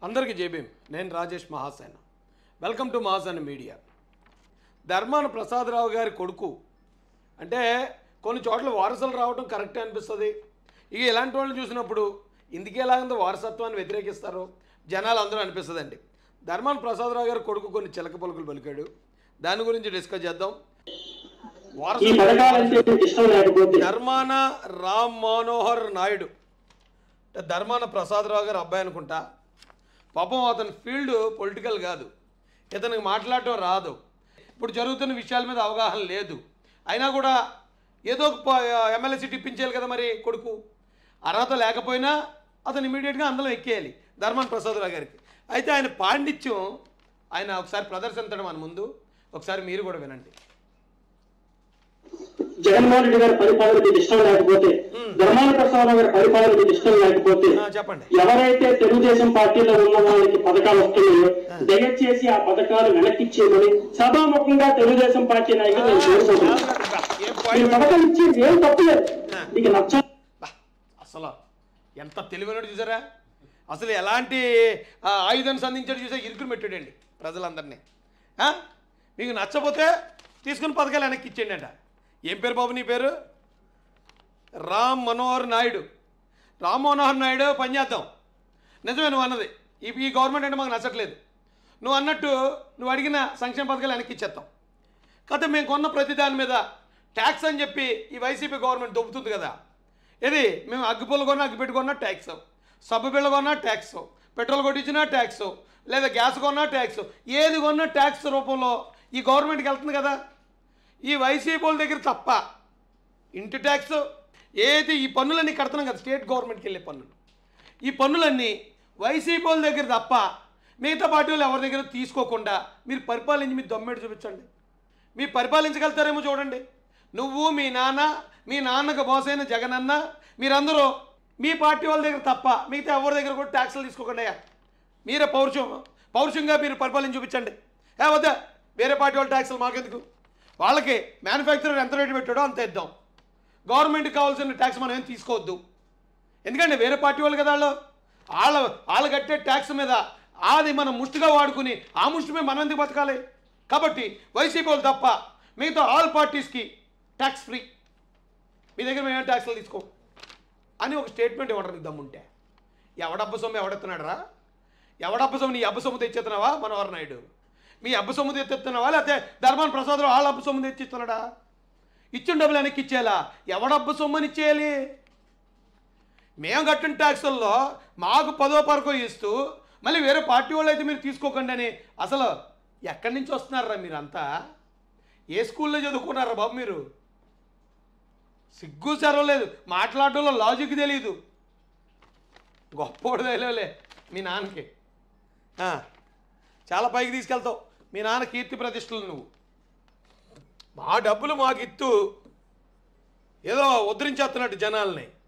అందరికీ జేబీం నేను Rajesh Mahasena welcome to Mahasena media Dharmana Prasada Rao గారి కొడుకు అంటే కొన్ని చోట్ల వారసులు రావడం కరెక్టే అనిపిస్తుంది ఇక ఇలాంటి వాళ్ళని చూసినప్పుడు ఇందుకే ఎలాగందో వారసత్వాన్ని వ్యతిరేకిస్తారు జనాలు అందరూ అనిపిస్తుందండి ధర్మాన ప్రసాదరావు గారి కొడుకు కొన్ని చిలక పలుకులు పలికాడు దాని గురించి డిస్కస్ చేద్దాం ఈ వారసు పథకాలంటే మీకు ఇష్టం లేకపోతే ధర్మాన రామ్ మనోహర్ నాయుడు అంటే ధర్మాన ప్రసాదరావు గారు అబ్బాయి అనుకుంటా పాపం అతని ఫీల్డ్ పొలిటికల్ కాదు ఇతనికి మాట్లాడటం రాదు ఇప్పుడు జరుగుతున్న విషయాల మీద అవగాహన లేదు అయినా కూడా ఏదో ఒక ఎమ్మెల్యే సీట్ ఇప్పించేయాలి కదా మరి కొడుకు అర్హత లేకపోయినా అతను ఇమీడియట్గా అందులో ఎక్కేయాలి ధర్మాన ప్రసాదరావు గారికి అయితే ఆయన పాండిత్యం ఆయన ఒకసారి ప్రదర్శించడం మన ముందు ఒకసారి మీరు కూడా వినండి జగన్మోహన్ రెడ్డి గారి పరిపాలన మీకు ఇష్టం లేకపోతే ధర్మాన ప్రసాదరావు గారి పరిపాలన మీకు ఇష్టం లేకపోతే ఆ, చెప్పండి ఎవరైతే తెలుగుదేశం పార్టీలో ఉన్న వాళ్ళకి పథకాలు వస్తున్నాయో దయచేసి ఆ పథకాలు వెనక్కి ఇచ్చేయమని సభాముఖంగా తెలుగుదేశం పార్టీ నాయకులు నేను కోరుకుంటున్నాను ఏం మీరు పాయింట్ పథకం ఇచ్చేది ఏం తప్పులేదు మీకు నచ్చ బా, అసలు ఎంత తెలివైనడు చూసారా అసలు ఎలాంటి ఆ, ఆయుధాన్ని సంధించాడు చూసా ఇరుకుని పెట్టాడండి ప్రజలందరినీ ఆ? మీకు నచ్చపోతే తీసుకుని పథకాలు వెనక్కి ఇచ్చేయండి అంట ఏం పేరు బాబు నీ పేరు రామ్ మనోహర్ నాయుడు రామ్ మనోహర్ నాయుడు పని చేద్దాం నిజమే నువ్వు అన్నది ఈ ఈ గవర్నమెంట్ అంటే మాకు నచ్చట్లేదు నువ్వు అన్నట్టు నువ్వు అడిగిన సంక్షేమ పథకాలు వెనక్కి ఇచ్చేస్తాం కాకపోతే మేము కొన్న ప్రతి దాని మీద ట్యాక్స్ అని చెప్పి ఈ వైసీపీ గవర్నమెంట్ దొబ్బుతుంది కదా ఇది మేము అగ్గిపుల్ల కొన్నా అగ్గిపెట్టి కొన్నా ట్యాక్స్ సబ్బు బిళ్ళ కొన్నా ట్యాక్స్ పెట్రోల్ కొట్టించినా ట్యాక్స్ లేదా గ్యాస్ కొన్నా ట్యాక్స్ ఏది కొన్నా ట్యాక్స్ రూపంలో ఈ గవర్నమెంట్కి వెళ్తుంది కదా ఈ వైసీపీ వాళ్ళ దగ్గర తప్ప ఇంటి ట్యాక్స్ ఏది ఈ పన్నులన్నీ కడుతున్నాం కదా స్టేట్ గవర్నమెంట్కి వెళ్ళే పన్నులు ఈ పన్నులన్నీ వైసీపీ వాళ్ళ దగ్గర తప్ప మిగతా పార్టీ వాళ్ళు ఎవరి దగ్గర తీసుకోకుండా మీరు పరిపాలించి మీ దమ్మెడు చూపించండి మీరు పరిపాలించగలుగుతారేమో చూడండి నువ్వు మీ నాన్న మీ నాన్నకు బాస్ అయిన జగనన్న మీరందరూ మీ పార్టీ వాళ్ళ దగ్గర తప్ప మిగతా ఎవరి దగ్గర కూడా ట్యాక్స్లు తీసుకోకండి అయ్యా మీరే పౌరుషం పౌరుషంగా మీరు పరిపాలన చూపించండి ఏ వద్దా వేరే పార్టీ వాళ్ళ ట్యాక్స్లు మాకెందుకు వాళ్ళకి మ్యానుఫ్యాక్చరర్ ఎంత రేటు పెట్టాడో అంత ఇద్దాం గవర్నమెంట్కి కావాల్సిన ట్యాక్స్ మనం ఏం తీసుకోవద్దు ఎందుకంటే వేరే పార్టీ వాళ్ళు కదా వాళ్ళు వాళ్ళ వాళ్ళు కట్టే ట్యాక్స్ మీద అది మనం ముష్టిగా వాడుకుని ఆ ముష్టి మీద మనం ఎందుకు బతకాలి కాబట్టి వైసీపీ వాళ్ళు తప్ప మిగతా ఆల్ పార్టీస్కి ట్యాక్స్ ఫ్రీ మీ దగ్గర మేము ఏం ట్యాక్స్లు తీసుకో అని ఒక స్టేట్మెంట్ ఇవ్వడం నీకు దమ్ముంటే ఎవడబ్బ సొమ్ము ఎవడెత్తున్నాడు రా ఎవడబ్బ సొమ్ము నీ అబ్బ సొమ్ము తెచ్చేస్తున్నావా మనోహర్ నాయుడు మీ అబ్బ సొమ్ము తెచ్చేస్తున్నావా లేకపోతే ధర్మాన్ ప్రసాద్ వాళ్ళ అబ్బ సొమ్ము తెచ్చిస్తున్నాడా ఇచ్చిన డబ్బులు వెనక్కి ఇచ్చేయాలా ఎవడబ్బ సొమ్మని ఇచ్చేయాలి మేము కట్టిన ట్యాక్సుల్లో మాకు పదో పరకో ఇస్తూ మళ్ళీ వేరే పార్టీ వాళ్ళు అయితే మీరు తీసుకోకండి అని అసలు ఎక్కడి నుంచి వస్తున్నారా మీరంతా ఏ స్కూల్లో చదువుకున్నారా బాబు మీరు సిగ్గు సెరవలేదు మాట్లాడడంలో లాజిక్ తెలియదు గొప్పోడు తెలియలే మీ నాన్నకి ఆ, చాలా పైకి తీసుకెళ్తావు మీ నాన్న కీర్తి ప్రతిష్టలు నువ్వు మా డబ్బులు మాకు ఇత్తు ఏదో ఉద్ధరించేస్తున్నట్టు జనాల్ని